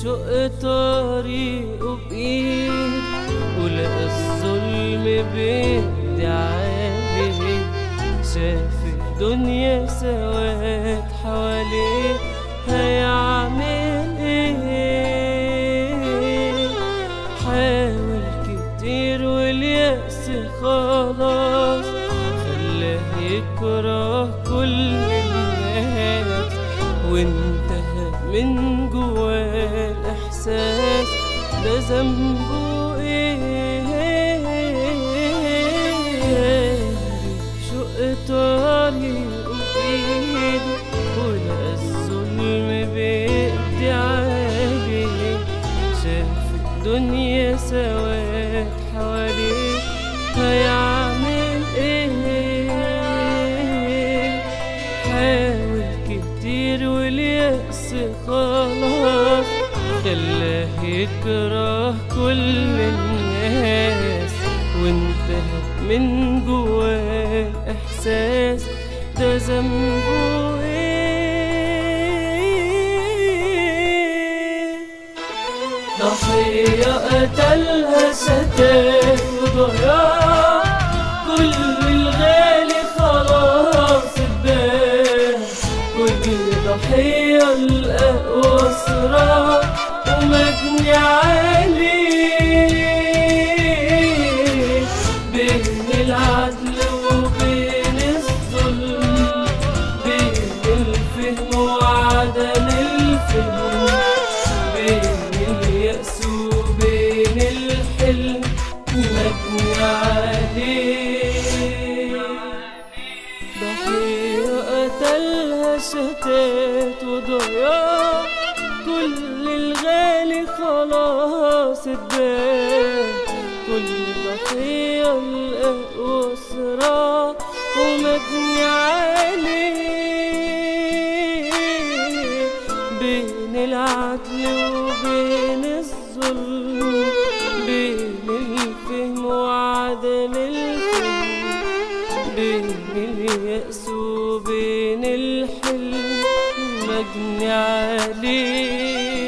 شق طريقه بإيد ولقى الظلم بيدي عليه شاف الدنيا سواد حواليه هيعمل ايه حاول كتير واليأس خلاص خلاه يكره كل الناس وانتهى من جواه الإحساس ده ذنبه ايه شق طريقه بإيده ولقى الظلم بيدي عليه شاف الدنيا سواد حواليه هيعمل ايه حاول كتير واليأس خلاص خلاه يكره كل الناس وانتهى من جواه احساس ده ذنبه ايه ضحية قتلها ستات وضياع كل الغالي خلاص اتباع كل ضحية الأقوى صراع ومجني عليه بين العدل وبين الظلم بين الفهم وعدم الفهم بين اليأس وبين الحلم مجني عليه ضحية قتلها شتات وضياع كل الغالي خلاص اتباع كل ضحية الأقوى صراع ومجني عليه بين العدل وبين الظلم بين الفهم وعدم الفهم بين اليأس وبين الحلم مجني عليه